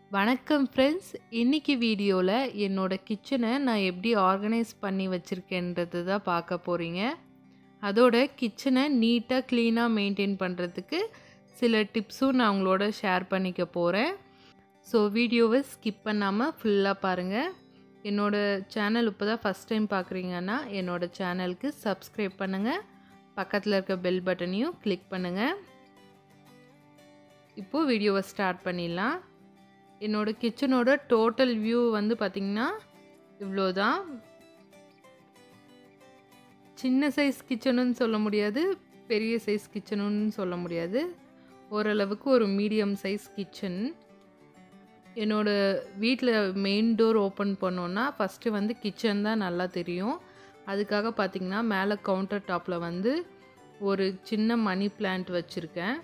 வணக்கம் ஃப்ரெண்ட்ஸ் இன்னைக்கு வீடியோவில் என்னோட கிச்சனை நான் எப்படி ஆர்கனைஸ் பண்ணி வச்சுருக்கேன்றது தான் பார்க்க போகிறீங்க அதோட கிச்சனை நீட்டாக க்ளீனாக மெயின்டைன் பண்ணுறதுக்கு சில டிப்ஸும் நான் உங்களோட ஷேர் பண்ணிக்க போகிறேன் ஸோ வீடியோவை ஸ்கிப் பண்ணாமல் ஃபுல்லாக பாருங்கள் என்னோடய சேனல் இப்போ தான் ஃபஸ்ட் டைம் பார்க்குறீங்கன்னா என்னோடய சேனலுக்கு சப்ஸ்கிரைப் பண்ணுங்கள் பக்கத்தில் இருக்க பெல் பட்டனையும் கிளிக் பண்ணுங்கள் இப்போது வீடியோவை ஸ்டார்ட் பண்ணிடலாம் என்னோடய கிச்சனோட டோட்டல் வியூ வந்து பார்த்திங்கன்னா இவ்வளோ தான் சின்ன சைஸ் கிச்சனுன்னு சொல்ல முடியாது பெரிய சைஸ் கிச்சனுன்னு சொல்ல முடியாது ஓரளவுக்கு ஒரு மீடியம் சைஸ் கிச்சன் என்னோடய வீட்டில் மெயின் டோர் ஓப்பன் பண்ணோன்னா ஃபஸ்ட்டு வந்து கிச்சன் தான் நல்லா தெரியும் அதுக்காக பார்த்திங்கன்னா மேலே கவுண்டர் டாப்பில் வந்து ஒரு சின்ன மணி பிளான்ட் வச்சுருக்கேன்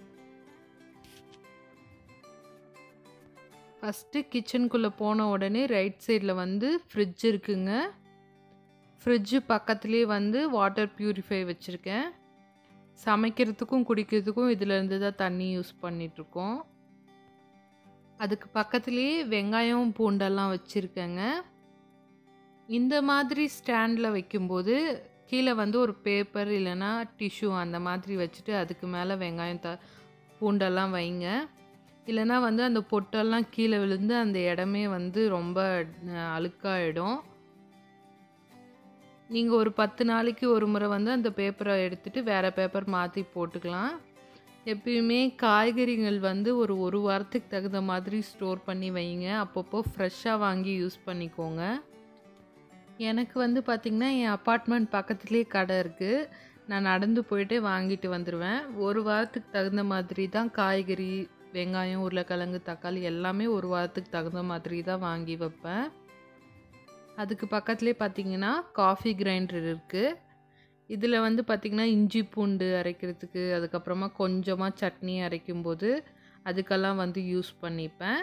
ஃபஸ்ட்டு கிச்சனுக்குள்ளே போன உடனே ரைட் சைடில் வந்து ஃப்ரிட்ஜ் இருக்குங்க ஃப்ரிட்ஜு பக்கத்துலேயே வந்து வாட்டர் ப்யூரிஃபை வச்சுருக்கேன் சமைக்கிறதுக்கும் குடிக்கிறதுக்கும் இதிலேருந்து தான் தண்ணி யூஸ் பண்ணிகிட்ருக்கோம் அதுக்கு பக்கத்துலேயே வெங்காயம் பூண்டெல்லாம் வச்சுருக்கேங்க இந்த மாதிரி ஸ்டாண்டில் வைக்கும்போது கீழே வந்து ஒரு பேப்பர் இல்லைன்னா டிஷ்யூ அந்த மாதிரி வச்சுட்டு அதுக்கு மேலே வெங்காயம் த பூண்டெல்லாம் வைங்க இல்லைனா வந்து அந்த பொட்டெல்லாம் கீழே விழுந்து அந்த இடமே வந்து ரொம்ப அழுக்காயிடும் நீங்கள் ஒரு பத்து நாளைக்கு ஒரு முறை வந்து அந்த பேப்பரை எடுத்துகிட்டு வேறு பேப்பர் மாற்றி போட்டுக்கலாம் எப்பயுமே காய்கறிகள் வந்து ஒரு ஒரு வாரத்துக்கு தகுந்த மாதிரி ஸ்டோர் பண்ணி வைங்க அப்பப்போ ஃப்ரெஷ்ஷாக வாங்கி யூஸ் பண்ணிக்கோங்க எனக்கு வந்து பார்த்திங்கன்னா என் அப்பார்ட்மெண்ட் பக்கத்துலேயே கடை இருக்குது நான் நடந்து போயிட்டே வாங்கிட்டு வந்துடுவேன் ஒரு வாரத்துக்கு தகுந்த மாதிரி தான் காய்கறி வெங்காயம் உருளைக்கிழங்கு தக்காளி எல்லாமே ஒரு வாரத்துக்கு தகுந்த மாதிரி தான் வாங்கி வைப்பேன் அதுக்கு பக்கத்துலேயே பார்த்திங்கன்னா காஃபி கிரைண்டர் இருக்குது இதில் வந்து பார்த்திங்கன்னா இஞ்சி பூண்டு அரைக்கிறதுக்கு அதுக்கப்புறமா கொஞ்சமாக சட்னி அரைக்கும்போது அதுக்கெல்லாம் வந்து யூஸ் பண்ணிப்பேன்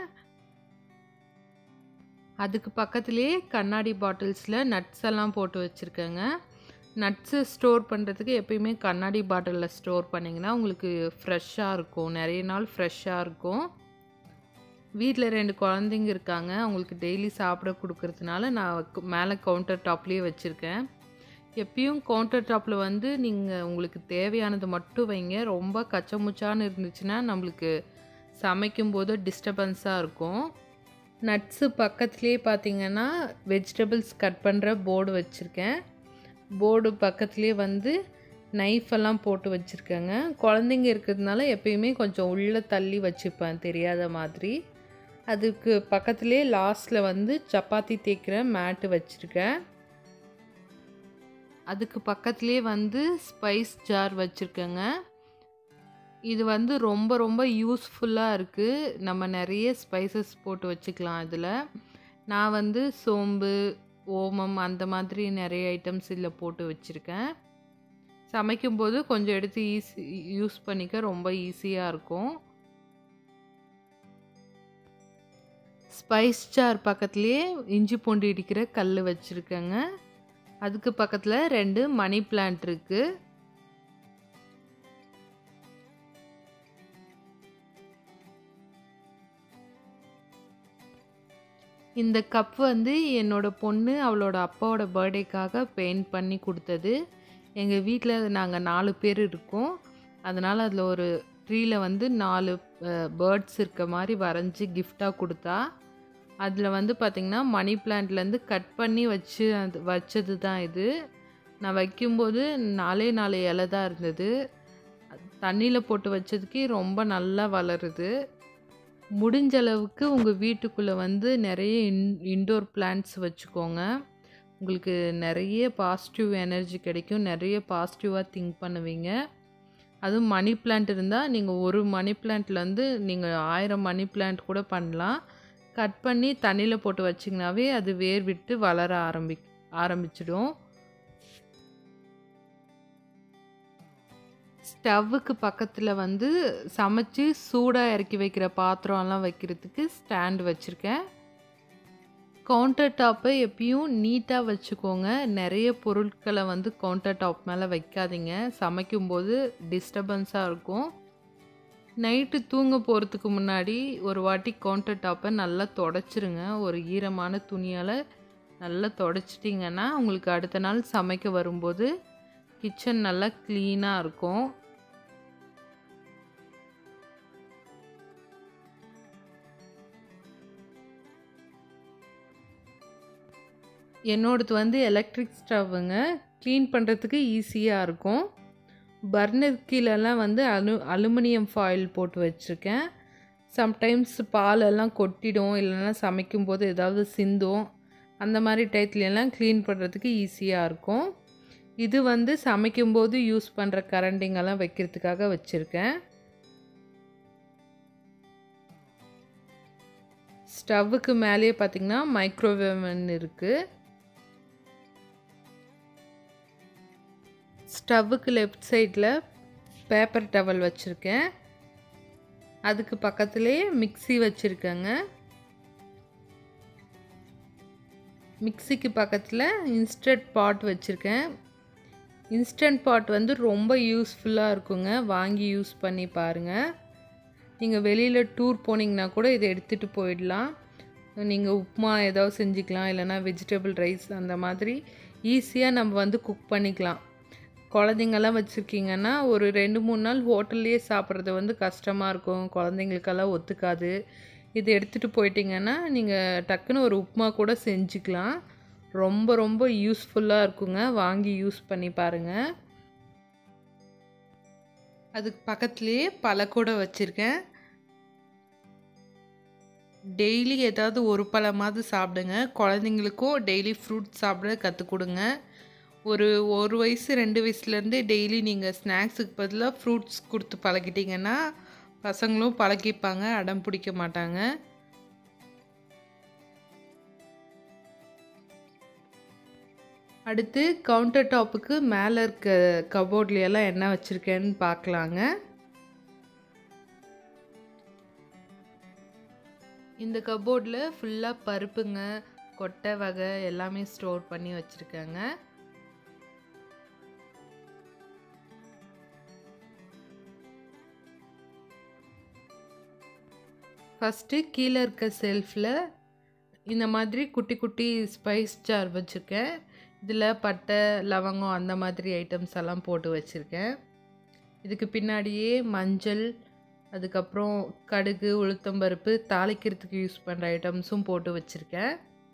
அதுக்கு பக்கத்துலேயே கண்ணாடி பாட்டில்ஸில் நட்ஸ் எல்லாம் போட்டு வச்சுருக்கேங்க நட்ஸு ஸ்டோர் பண்ணுறதுக்கு எப்பயுமே கண்ணாடி பாட்டிலில் ஸ்டோர் பண்ணிங்கன்னா உங்களுக்கு ஃப்ரெஷ்ஷாக இருக்கும் நிறைய நாள் ஃப்ரெஷ்ஷாக இருக்கும் வீட்டில் ரெண்டு குழந்தைங்க இருக்காங்க அவங்களுக்கு டெய்லி சாப்பிட கொடுக்கறதுனால நான் மேலே கவுண்டர் டாப்லேயே வச்சுருக்கேன் எப்பயும் கவுண்டர் டாப்பில் வந்து நீங்கள் உங்களுக்கு தேவையானது மட்டும் வைங்க ரொம்ப கச்சமுச்சான்னு இருந்துச்சுன்னா நம்மளுக்கு சமைக்கும்போது டிஸ்டர்பன்ஸாக இருக்கும் நட்ஸு பக்கத்துலேயே பார்த்தீங்கன்னா வெஜிடபிள்ஸ் கட் பண்ணுற போர்டு வச்சுருக்கேன் போர்டு பக்கத்துலேயே வந்து நைஃப் எல்லாம் போட்டு வச்சுருக்கேங்க குழந்தைங்க இருக்கிறதுனால எப்பயுமே கொஞ்சம் உள்ளே தள்ளி வச்சுப்பேன் தெரியாத மாதிரி அதுக்கு பக்கத்துலேயே லாஸ்ட்டில் வந்து சப்பாத்தி தேய்க்கிற மேட்டு வச்சுருக்கேன் அதுக்கு பக்கத்துலேயே வந்து ஸ்பைஸ் ஜார் வச்சுருக்கேங்க இது வந்து ரொம்ப ரொம்ப யூஸ்ஃபுல்லாக இருக்குது நம்ம நிறைய ஸ்பைசஸ் போட்டு வச்சுக்கலாம் இதில் நான் வந்து சோம்பு ஓமம் அந்த மாதிரி நிறைய ஐட்டம்ஸ் இதில் போட்டு வச்சுருக்கேன் சமைக்கும்போது கொஞ்சம் எடுத்து ஈஸி யூஸ் பண்ணிக்க ரொம்ப ஈஸியாக இருக்கும் ஸ்பைஸ் ஜார் பக்கத்துலேயே இஞ்சி பூண்டு இடிக்கிற கல் வச்சுருக்கேங்க அதுக்கு பக்கத்தில் ரெண்டு மணி பிளான்ட் இருக்குது இந்த கப் வந்து என்னோட பொண்ணு அவளோட அப்பாவோட பர்த்டேக்காக பெயிண்ட் பண்ணி கொடுத்தது எங்கள் வீட்டில் நாங்கள் நாலு பேர் இருக்கோம் அதனால் அதில் ஒரு ட்ரீயில் வந்து நாலு பேர்ட்ஸ் இருக்க மாதிரி வரைஞ்சி கிஃப்டாக கொடுத்தா அதில் வந்து பார்த்திங்கன்னா மணி பிளான்ட்லேருந்து கட் பண்ணி வச்சு அது வச்சது தான் இது நான் வைக்கும்போது நாலே நாலு இலை தான் இருந்தது தண்ணியில் போட்டு வச்சதுக்கே ரொம்ப நல்லா வளருது முடிஞ்ச அளவுக்கு உங்கள் வீட்டுக்குள்ளே வந்து நிறைய இன் இன்டோர் பிளான்ட்ஸ் வச்சுக்கோங்க உங்களுக்கு நிறைய பாசிட்டிவ் எனர்ஜி கிடைக்கும் நிறைய பாசிட்டிவாக திங்க் பண்ணுவீங்க அதுவும் மணி பிளான்ட் இருந்தால் நீங்கள் ஒரு மணி பிளான்ட்லேருந்து நீங்கள் ஆயிரம் மணி பிளான்ட் கூட பண்ணலாம் கட் பண்ணி தண்ணியில் போட்டு வச்சிங்கனாவே அது வேர் விட்டு வளர ஆரம்பி ஆரம்பிச்சிடும் ஸ்டவ்வுக்கு பக்கத்தில் வந்து சமைச்சு சூடாக இறக்கி வைக்கிற பாத்திரம்லாம் வைக்கிறதுக்கு ஸ்டாண்ட் வச்சுருக்கேன் கவுண்டர் டாப்பை எப்பயும் நீட்டாக வச்சுக்கோங்க நிறைய பொருட்களை வந்து கவுண்டர் டாப் மேலே வைக்காதீங்க சமைக்கும்போது டிஸ்டர்பன்ஸாக இருக்கும் நைட்டு தூங்க போகிறதுக்கு முன்னாடி ஒரு வாட்டி கவுண்டர் டாப்பை நல்லா தொடச்சிருங்க ஒரு ஈரமான துணியால் நல்லா தொடச்சிட்டிங்கன்னா உங்களுக்கு அடுத்த நாள் சமைக்க வரும்போது கிச்சன் நல்லா க்ளீனாக இருக்கும் என்னோடது வந்து எலக்ட்ரிக் ஸ்டவ்வுங்க க்ளீன் பண்ணுறதுக்கு ஈஸியாக இருக்கும் பர்னர் கீழெல்லாம் வந்து அலு அலுமினியம் ஃபாயில் போட்டு வச்சுருக்கேன் சம்டைம்ஸ் பாலெல்லாம் கொட்டிடும் இல்லைன்னா சமைக்கும்போது ஏதாவது சிந்தும் அந்த மாதிரி டயத்துலலாம் க்ளீன் பண்ணுறதுக்கு ஈஸியாக இருக்கும் இது வந்து சமைக்கும்போது யூஸ் பண்ணுற கரண்டிங்கெல்லாம் வைக்கிறதுக்காக வச்சுருக்கேன் ஸ்டவ்வுக்கு மேலேயே பார்த்திங்கன்னா மைக்ரோவேவன் இருக்குது ஸ்டவ்வுக்கு லெஃப்ட் சைடில் பேப்பர் டவல் வச்சுருக்கேன் அதுக்கு பக்கத்துலேயே மிக்சி வச்சுருக்கேங்க மிக்சிக்கு பக்கத்தில் இன்ஸ்டன்ட் பாட் வச்சுருக்கேன் இன்ஸ்டன்ட் பாட் வந்து ரொம்ப யூஸ்ஃபுல்லாக இருக்குங்க வாங்கி யூஸ் பண்ணி பாருங்கள் நீங்கள் வெளியில் டூர் போனீங்கன்னா கூட இதை எடுத்துகிட்டு போயிடலாம் நீங்கள் உப்புமா ஏதாவது செஞ்சுக்கலாம் இல்லைனா வெஜிடபிள் ரைஸ் அந்த மாதிரி ஈஸியாக நம்ம வந்து குக் பண்ணிக்கலாம் குழந்தைங்கெல்லாம் வச்சுருக்கீங்கன்னா ஒரு ரெண்டு மூணு நாள் ஹோட்டல்லையே சாப்பிட்றது வந்து கஷ்டமாக இருக்கும் குழந்தைங்களுக்கெல்லாம் ஒத்துக்காது இது எடுத்துகிட்டு போயிட்டீங்கன்னா நீங்கள் டக்குன்னு ஒரு உப்புமா கூட செஞ்சுக்கலாம் ரொம்ப ரொம்ப யூஸ்ஃபுல்லாக இருக்குங்க வாங்கி யூஸ் பண்ணி பாருங்கள் அதுக்கு பக்கத்துலேயே பழக்கூட வச்சுருக்கேன் டெய்லி ஏதாவது ஒரு பழமாவது சாப்பிடுங்க குழந்தைங்களுக்கும் டெய்லி ஃப்ரூட் சாப்பிட கற்றுக் கொடுங்க ஒரு ஒரு வயசு ரெண்டு வயசுலேருந்தே டெய்லி நீங்கள் ஸ்நாக்ஸுக்கு பதிலாக ஃப்ரூட்ஸ் கொடுத்து பழகிட்டிங்கன்னா பசங்களும் பழகிப்பாங்க அடம் பிடிக்க மாட்டாங்க அடுத்து கவுண்டர் டாப்புக்கு மேலே இருக்க கபோர்ட்லையெல்லாம் என்ன வச்சுருக்கேன்னு பார்க்கலாங்க இந்த கபோர்டில் ஃபுல்லாக பருப்புங்க கொட்டை வகை எல்லாமே ஸ்டோர் பண்ணி வச்சுருக்கேங்க ஃபஸ்ட்டு கீழே இருக்க செல்ஃபில் இந்த மாதிரி குட்டி குட்டி ஸ்பைஸ் ஜார் வச்சுருக்கேன் இதில் பட்டை லவங்கம் அந்த மாதிரி ஐட்டம்ஸ் எல்லாம் போட்டு வச்சுருக்கேன் இதுக்கு பின்னாடியே மஞ்சள் அதுக்கப்புறம் கடுகு உளுத்தம்பருப்பு தாளிக்கிறதுக்கு யூஸ் பண்ணுற ஐட்டம்ஸும் போட்டு வச்சுருக்கேன்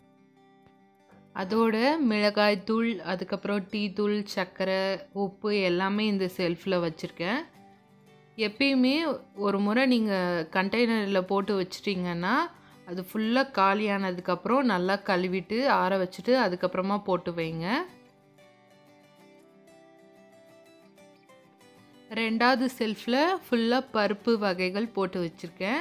அதோட மிளகாய் தூள் அதுக்கப்புறம் டீ தூள் சர்க்கரை உப்பு எல்லாமே இந்த செல்ஃபில் வச்சுருக்கேன் எப்பயுமே ஒரு முறை நீங்கள் கண்டெய்னரில் போட்டு வச்சிட்டிங்கன்னா அது ஃபுல்லாக காலியானதுக்கப்புறம் நல்லா கழுவிட்டு ஆற வச்சுட்டு அதுக்கப்புறமா போட்டு வைங்க ரெண்டாவது செல்ஃபில் ஃபுல்லாக பருப்பு வகைகள் போட்டு வச்சுருக்கேன்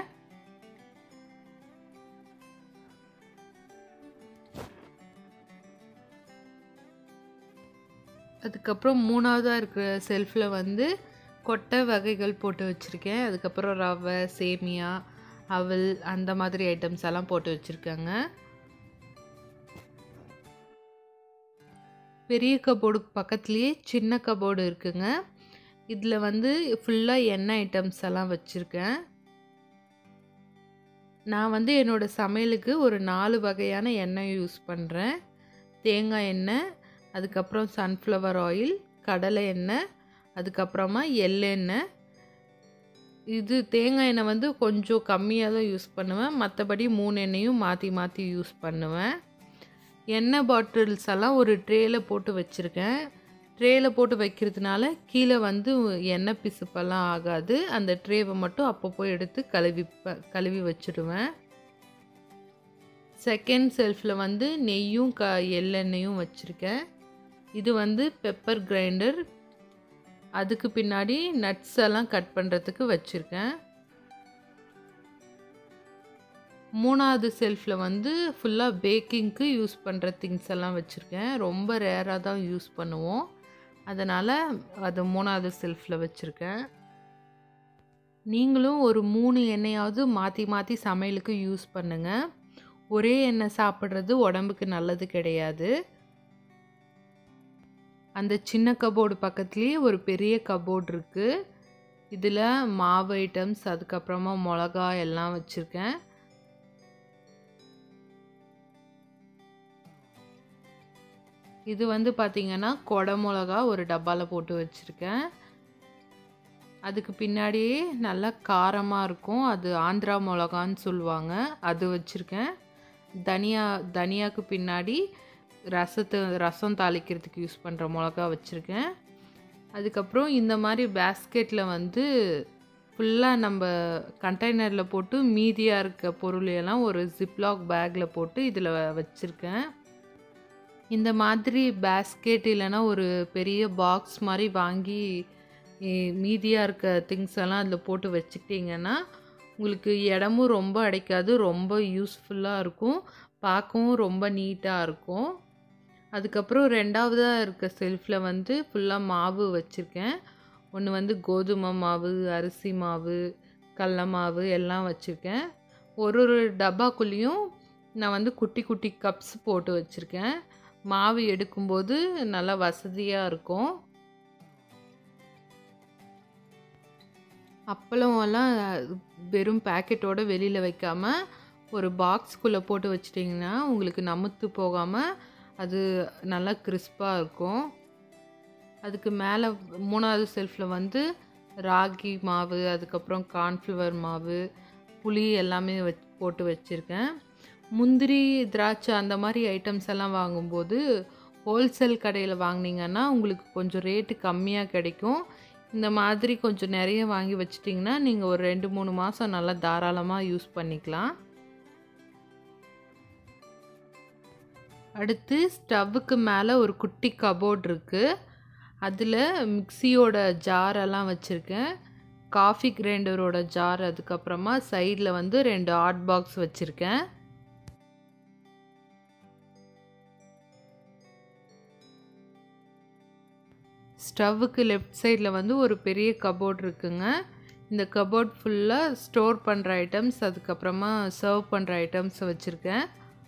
அதுக்கப்புறம் மூணாவதாக இருக்கிற செல்ஃபில் வந்து கொட்டை வகைகள் போட்டு வச்சுருக்கேன் அதுக்கப்புறம் ரவை சேமியா அவல் அந்த மாதிரி ஐட்டம்ஸ் எல்லாம் போட்டு வச்சுருக்கேங்க பெரிய கபோர்டு பக்கத்துலேயே சின்ன கபோர்டு இருக்குங்க இதில் வந்து ஃபுல்லாக எண்ணெய் ஐட்டம்ஸ் எல்லாம் வச்சுருக்கேன் நான் வந்து என்னோடய சமையலுக்கு ஒரு நாலு வகையான எண்ணெய் யூஸ் பண்ணுறேன் தேங்காய் எண்ணெய் அதுக்கப்புறம் சன்ஃப்ளவர் ஆயில் கடலை எண்ணெய் அதுக்கப்புறமா எள்ளெண்ணெய் இது தேங்காய் எண்ணெய் வந்து கொஞ்சம் கம்மியாக தான் யூஸ் பண்ணுவேன் மற்றபடி மூணு எண்ணெயும் மாற்றி மாற்றி யூஸ் பண்ணுவேன் எண்ணெய் பாட்டில்ஸ் எல்லாம் ஒரு ட்ரேயில் போட்டு வச்சுருக்கேன் ட்ரேயில் போட்டு வைக்கிறதுனால கீழே வந்து எண்ணெய் பிசுப்பெல்லாம் ஆகாது அந்த ட்ரேவை மட்டும் அப்பப்போ எடுத்து கழுவி கழுவி வச்சுடுவேன் செகண்ட் செல்ஃபில் வந்து நெய்யும் க எள்ளெண்ணெயும் வச்சுருக்கேன் இது வந்து பெப்பர் கிரைண்டர் அதுக்கு பின்னாடி நட்ஸ் எல்லாம் கட் பண்ணுறதுக்கு வச்சுருக்கேன் மூணாவது செல்ஃபில் வந்து ஃபுல்லாக பேக்கிங்க்கு யூஸ் பண்ணுற திங்ஸ் எல்லாம் வச்சுருக்கேன் ரொம்ப ரேராக தான் யூஸ் பண்ணுவோம் அதனால் அது மூணாவது செல்ஃபில் வச்சுருக்கேன் நீங்களும் ஒரு மூணு எண்ணெயாவது மாற்றி மாற்றி சமையலுக்கு யூஸ் பண்ணுங்கள் ஒரே எண்ணெய் சாப்பிட்றது உடம்புக்கு நல்லது கிடையாது அந்த சின்ன கபோர்டு பக்கத்துலேயே ஒரு பெரிய கபோர்டு இருக்குது இதில் மாவு ஐட்டம்ஸ் அதுக்கப்புறமா மிளகா எல்லாம் வச்சுருக்கேன் இது வந்து பார்த்திங்கன்னா கொடை மிளகா ஒரு டப்பாவில் போட்டு வச்சுருக்கேன் அதுக்கு பின்னாடியே நல்லா காரமாக இருக்கும் அது ஆந்திரா மிளகான்னு சொல்லுவாங்க அது வச்சுருக்கேன் தனியா தனியாவுக்கு பின்னாடி ரசத்தை ரசம் தாளிக்கிறதுக்கு யூஸ் பண்ணுற மிளகா வச்சுருக்கேன் அதுக்கப்புறம் இந்த மாதிரி பேஸ்கெட்டில் வந்து ஃபுல்லாக நம்ம கண்டெய்னரில் போட்டு மீதியாக இருக்க பொருளையெல்லாம் ஒரு ஜிப்லாக் பேக்கில் போட்டு இதில் வச்சுருக்கேன் இந்த மாதிரி பேஸ்கெட் இல்லைன்னா ஒரு பெரிய பாக்ஸ் மாதிரி வாங்கி மீதியாக இருக்க திங்ஸ் எல்லாம் அதில் போட்டு வச்சுக்கிட்டிங்கன்னா உங்களுக்கு இடமும் ரொம்ப அடைக்காது ரொம்ப யூஸ்ஃபுல்லாக இருக்கும் பார்க்கவும் ரொம்ப நீட்டாக இருக்கும் அதுக்கப்புறம் ரெண்டாவதாக இருக்க செல்ஃபில் வந்து ஃபுல்லாக மாவு வச்சுருக்கேன் ஒன்று வந்து கோதுமை மாவு அரிசி மாவு கடல மாவு எல்லாம் வச்சுருக்கேன் ஒரு ஒரு டப்பாக்குள்ளேயும் நான் வந்து குட்டி குட்டி கப்ஸ் போட்டு வச்சுருக்கேன் மாவு எடுக்கும்போது நல்லா வசதியாக இருக்கும் அப்பளமெல்லாம் வெறும் பேக்கெட்டோட வெளியில் வைக்காமல் ஒரு பாக்ஸ்குள்ளே போட்டு வச்சிட்டிங்கன்னா உங்களுக்கு நமுத்து போகாமல் அது நல்லா கிறிஸ்பாக இருக்கும் அதுக்கு மேலே மூணாவது செல்ஃபில் வந்து ராகி மாவு அதுக்கப்புறம் கார்ன்ஃப்ளவர் மாவு புளி எல்லாமே வச் போட்டு வச்சுருக்கேன் முந்திரி திராட்சை அந்த மாதிரி ஐட்டம்ஸ் எல்லாம் வாங்கும்போது ஹோல்சேல் கடையில் வாங்கினீங்கன்னா உங்களுக்கு கொஞ்சம் ரேட்டு கம்மியாக கிடைக்கும் இந்த மாதிரி கொஞ்சம் நிறைய வாங்கி வச்சிட்டிங்கன்னா நீங்கள் ஒரு ரெண்டு மூணு மாதம் நல்லா தாராளமாக யூஸ் பண்ணிக்கலாம் அடுத்து ஸ்டவ்வுக்கு மேலே ஒரு குட்டி கபோர்ட் இருக்குது அதில் மிக்சியோட ஜாரெல்லாம் வச்சுருக்கேன் காஃபி கிரைண்டரோட ஜார் அதுக்கப்புறமா சைடில் வந்து ரெண்டு ஹாட் பாக்ஸ் வச்சுருக்கேன் ஸ்டவ்வுக்கு லெஃப்ட் சைடில் வந்து ஒரு பெரிய கபோர்ட் இருக்குங்க இந்த கபோர்ட் ஃபுல்லாக ஸ்டோர் பண்ணுற ஐட்டம்ஸ் அதுக்கப்புறமா சர்வ் பண்ணுற ஐட்டம்ஸ் வச்சுருக்கேன்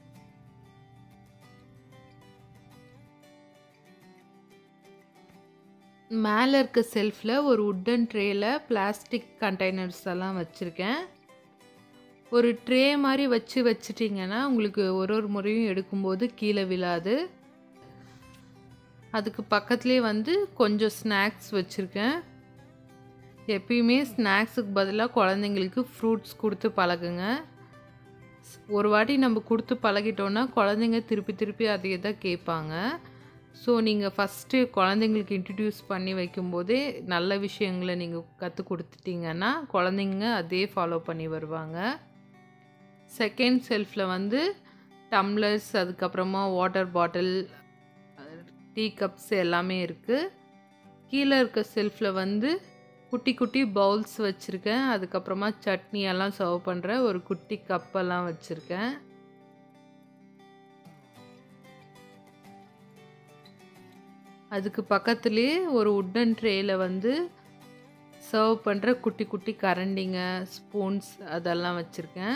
மேலே இருக்க செல்ஃபில் ஒரு உட்டன் ட்ரேயில் பிளாஸ்டிக் கண்டெய்னர்ஸ் எல்லாம் வச்சுருக்கேன் ஒரு ட்ரே மாதிரி வச்சு வச்சிட்டிங்கன்னா உங்களுக்கு ஒரு ஒரு முறையும் எடுக்கும்போது கீழே விழாது அதுக்கு பக்கத்துலேயே வந்து கொஞ்சம் ஸ்நாக்ஸ் வச்சுருக்கேன் எப்பயுமே ஸ்நாக்ஸுக்கு பதிலாக குழந்தைங்களுக்கு ஃப்ரூட்ஸ் கொடுத்து பழகுங்க ஒரு வாட்டி நம்ம கொடுத்து பழகிட்டோன்னா குழந்தைங்க திருப்பி திருப்பி அதையே தான் கேட்பாங்க ஸோ நீங்கள் ஃபஸ்ட்டு குழந்தைங்களுக்கு இன்ட்ரடியூஸ் பண்ணி வைக்கும்போதே நல்ல விஷயங்களை நீங்கள் கற்றுக் கொடுத்துட்டிங்கன்னா குழந்தைங்க அதே ஃபாலோ பண்ணி வருவாங்க செகண்ட் செல்ஃபில் வந்து டம்ளர்ஸ் அதுக்கப்புறமா வாட்டர் பாட்டில் டீ கப்ஸ் எல்லாமே இருக்குது கீழே இருக்க செல்ஃபில் வந்து குட்டி குட்டி பவுல்ஸ் வச்சுருக்கேன் அதுக்கப்புறமா சட்னி எல்லாம் சர்வ் பண்ணுற ஒரு குட்டி கப்பெல்லாம் வச்சுருக்கேன் அதுக்கு பக்கத்துலேயே ஒரு உட்டன் ட்ரேயில் வந்து சர்வ் பண்ணுற குட்டி குட்டி கரண்டிங்க ஸ்பூன்ஸ் அதெல்லாம் வச்சுருக்கேன்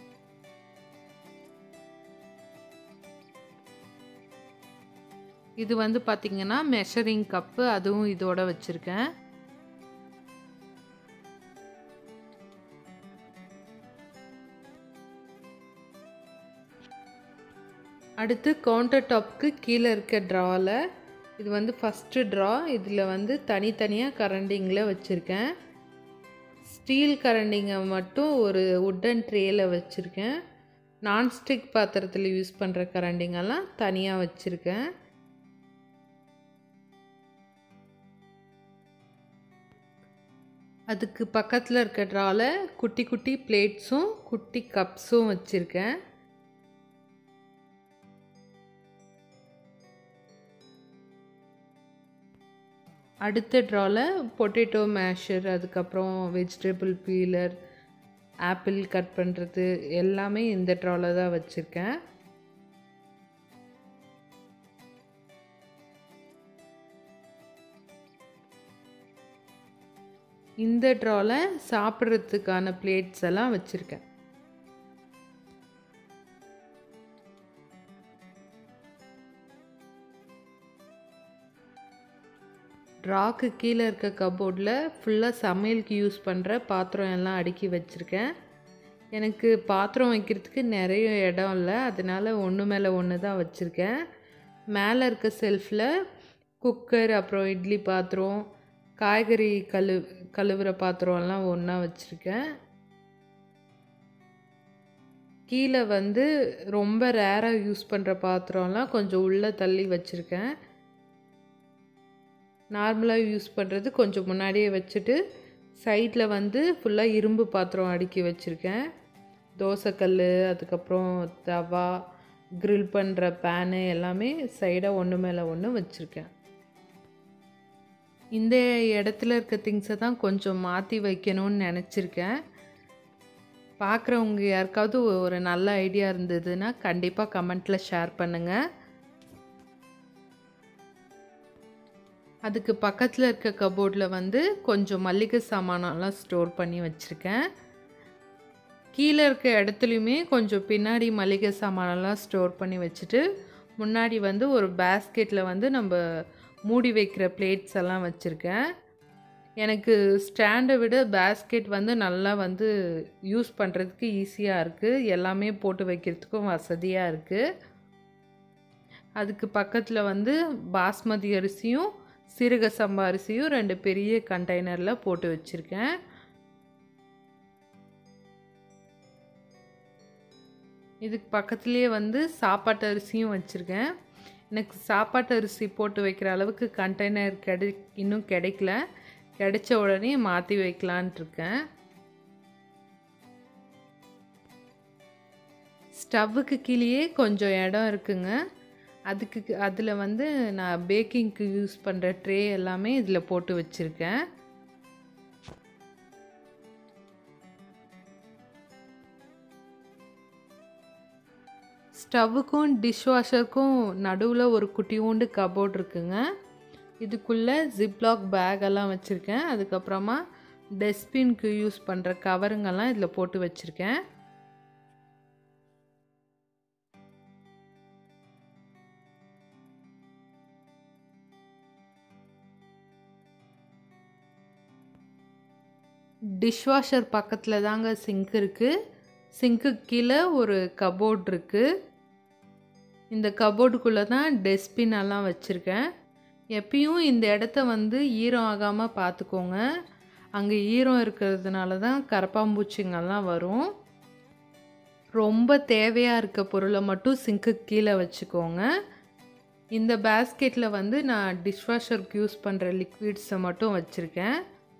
இது வந்து பார்த்திங்கன்னா மெஷரிங் கப்பு அதுவும் இதோட வச்சுருக்கேன் அடுத்து கவுண்டர் டாப்க்கு கீழே இருக்க ட்ராவில் இது வந்து ஃபஸ்ட்டு ட்ரா இதில் வந்து தனித்தனியாக கரண்டிங்கில் வச்சுருக்கேன் ஸ்டீல் கரண்டிங்கை மட்டும் ஒரு உட்டன் ட்ரேயில் வச்சுருக்கேன் நான்ஸ்டிக் பாத்திரத்தில் யூஸ் பண்ணுற கரண்டிங்கெல்லாம் தனியாக வச்சுருக்கேன் அதுக்கு பக்கத்தில் இருக்க ட்ராவில் குட்டி குட்டி பிளேட்ஸும் குட்டி கப்ஸும் வச்சுருக்கேன் அடுத்த ட்ராவில் பொட்டேட்டோ மேஷர் அதுக்கப்புறம் வெஜிடபிள் பீலர் ஆப்பிள் கட் பண்ணுறது எல்லாமே இந்த ட்ராவில் தான் வச்சுருக்கேன் இந்த ட்ராவில் சாப்பிட்றதுக்கான பிளேட்ஸ் எல்லாம் வச்சுருக்கேன் ட்ராக்கு கீழே இருக்க கபோர்டில் ஃபுல்லாக சமையலுக்கு யூஸ் பண்ணுற பாத்திரம் எல்லாம் அடுக்கி வச்சுருக்கேன் எனக்கு பாத்திரம் வைக்கிறதுக்கு நிறைய இடம் இல்லை அதனால் ஒன்று மேலே ஒன்று தான் வச்சுருக்கேன் மேலே இருக்க செல்ஃபில் குக்கர் அப்புறம் இட்லி பாத்திரம் காய்கறி கழு கழுவுற பாத்திரம் எல்லாம் ஒன்றா வச்சுருக்கேன் கீழே வந்து ரொம்ப ரேராக யூஸ் பண்ணுற பாத்திரம்லாம் கொஞ்சம் உள்ளே தள்ளி வச்சுருக்கேன் நார்மலாக யூஸ் பண்ணுறது கொஞ்சம் முன்னாடியே வச்சுட்டு சைடில் வந்து ஃபுல்லாக இரும்பு பாத்திரம் அடுக்கி வச்சுருக்கேன் தோசைக்கல் அதுக்கப்புறம் தவா க்ரில் பண்ணுற பேனு எல்லாமே சைடாக ஒன்று மேலே ஒன்று வச்சுருக்கேன் இந்த இடத்துல இருக்க திங்ஸை தான் கொஞ்சம் மாற்றி வைக்கணும்னு நினச்சிருக்கேன் பார்க்குறவங்க யாருக்காவது ஒரு நல்ல ஐடியா இருந்ததுன்னா கண்டிப்பாக கமெண்ட்டில் ஷேர் பண்ணுங்கள் அதுக்கு பக்கத்தில் இருக்க கபோர்டில் வந்து கொஞ்சம் மல்லிகை சாமானெல்லாம் ஸ்டோர் பண்ணி வச்சுருக்கேன் கீழே இருக்க இடத்துலையுமே கொஞ்சம் பின்னாடி மளிகை சாமானெல்லாம் ஸ்டோர் பண்ணி வச்சுட்டு முன்னாடி வந்து ஒரு பேஸ்கெட்டில் வந்து நம்ம மூடி வைக்கிற பிளேட்ஸ் எல்லாம் வச்சுருக்கேன் எனக்கு ஸ்டாண்டை விட பேஸ்கெட் வந்து நல்லா வந்து யூஸ் பண்ணுறதுக்கு ஈஸியாக இருக்குது எல்லாமே போட்டு வைக்கிறதுக்கும் வசதியாக இருக்குது அதுக்கு பக்கத்தில் வந்து பாஸ்மதி அரிசியும் சீரக சம்பா அரிசியும் ரெண்டு பெரிய கண்டெய்னரில் போட்டு வச்சுருக்கேன் இதுக்கு பக்கத்துலேயே வந்து சாப்பாட்டு அரிசியும் வச்சுருக்கேன் எனக்கு சாப்பாட்டு அரிசி போட்டு வைக்கிற அளவுக்கு கண்டெய்னர் கிடை இன்னும் கிடைக்கல கிடைச்ச உடனே மாற்றி வைக்கலான்ட்டு இருக்கேன் ஸ்டவ்வுக்கு கீழேயே கொஞ்சம் இடம் இருக்குங்க அதுக்கு அதில் வந்து நான் பேக்கிங்க்கு யூஸ் பண்ணுற ட்ரே எல்லாமே இதில் போட்டு வச்சுருக்கேன் ஸ்டவ்வுக்கும் டிஷ்வாஷருக்கும் நடுவில் ஒரு குட்டியோண்டு கபோர்ட் இருக்குங்க இதுக்குள்ளே ஜிப்லாக் பேக் எல்லாம் வச்சுருக்கேன் அதுக்கப்புறமா டஸ்ட்பின்க்கு யூஸ் பண்ணுற கவருங்கெல்லாம் இதில் போட்டு வச்சுருக்கேன் டிஷ்வாஷர் பக்கத்தில் தாங்க சிங்க் இருக்குது சிங்க்கு கீழே ஒரு கபோர்ட் இருக்குது இந்த கபோர்டுக்குள்ளே தான் டஸ்ட்பின் எல்லாம் வச்சுருக்கேன் எப்பயும் இந்த இடத்த வந்து ஈரம் ஆகாமல் பார்த்துக்கோங்க அங்கே ஈரம் இருக்கிறதுனால தான் கரப்பாம்பூச்சிங்கெல்லாம் வரும் ரொம்ப தேவையாக இருக்க பொருளை மட்டும் சிங்க்கு கீழே வச்சுக்கோங்க இந்த பேஸ்கெட்டில் வந்து நான் டிஷ்வாஷருக்கு யூஸ் பண்ணுற லிக்விட்ஸை மட்டும் வச்சுருக்கேன்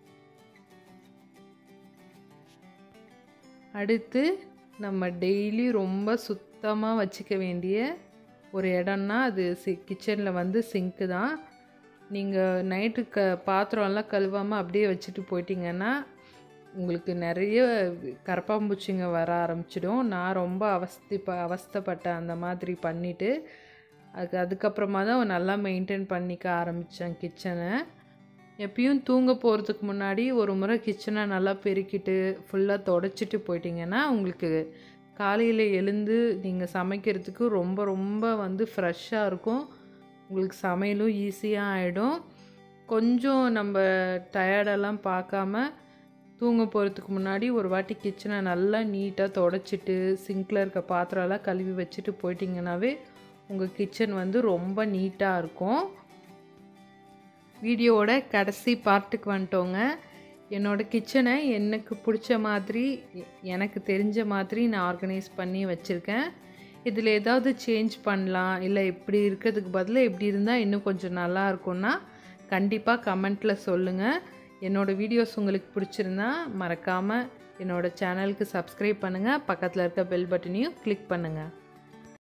அடுத்து நம்ம டெய்லி ரொம்ப சுத்தமாக வச்சுக்க வேண்டிய ஒரு இடம்னா அது சி கிச்சனில் வந்து சிங்க்கு தான் நீங்கள் நைட்டு க பாத்திரம்லாம் கழுவாமல் அப்படியே வச்சுட்டு போயிட்டீங்கன்னா உங்களுக்கு நிறைய கரப்பாம்பூச்சிங்க வர ஆரம்பிச்சிடும் நான் ரொம்ப அவஸ்தி ப அவஸ்தைப்பட்டேன் அந்த மாதிரி பண்ணிவிட்டு அதுக்கு அதுக்கப்புறமா தான் நல்லா மெயின்டைன் பண்ணிக்க ஆரம்பித்தேன் கிச்சனை எப்பயும் தூங்க போகிறதுக்கு முன்னாடி ஒரு முறை கிச்சனை நல்லா பெருக்கிட்டு ஃபுல்லாக தொடச்சிட்டு போயிட்டீங்கன்னா உங்களுக்கு காலையில் எழுந்து நீங்கள் சமைக்கிறதுக்கு ரொம்ப ரொம்ப வந்து ஃப்ரெஷ்ஷாக இருக்கும் உங்களுக்கு சமையலும் ஈஸியாக ஆகிடும் கொஞ்சம் நம்ம டயர்டெல்லாம் பார்க்காம தூங்க போகிறதுக்கு முன்னாடி ஒரு வாட்டி கிச்சனை நல்லா நீட்டாக தொடச்சிட்டு சிங்கில் இருக்க பாத்திரம்லாம் கழுவி வச்சுட்டு போயிட்டீங்கன்னாவே உங்கள் கிச்சன் வந்து ரொம்ப நீட்டாக இருக்கும் வீடியோவோட கடைசி பார்ட்டுக்கு வந்துட்டோங்க என்னோடய கிச்சனை எனக்கு பிடிச்ச மாதிரி எனக்கு தெரிஞ்ச மாதிரி நான் ஆர்கனைஸ் பண்ணி வச்சுருக்கேன் இதில் ஏதாவது சேஞ்ச் பண்ணலாம் இல்லை இப்படி இருக்கிறதுக்கு பதிலாக இப்படி இருந்தால் இன்னும் கொஞ்சம் நல்லா இருக்கும்னா கண்டிப்பாக கமெண்ட்டில் சொல்லுங்கள் என்னோடய வீடியோஸ் உங்களுக்கு பிடிச்சிருந்தா மறக்காமல் என்னோடய சேனலுக்கு சப்ஸ்கிரைப் பண்ணுங்கள் பக்கத்தில் இருக்க பெல் பட்டனையும் கிளிக் பண்ணுங்கள்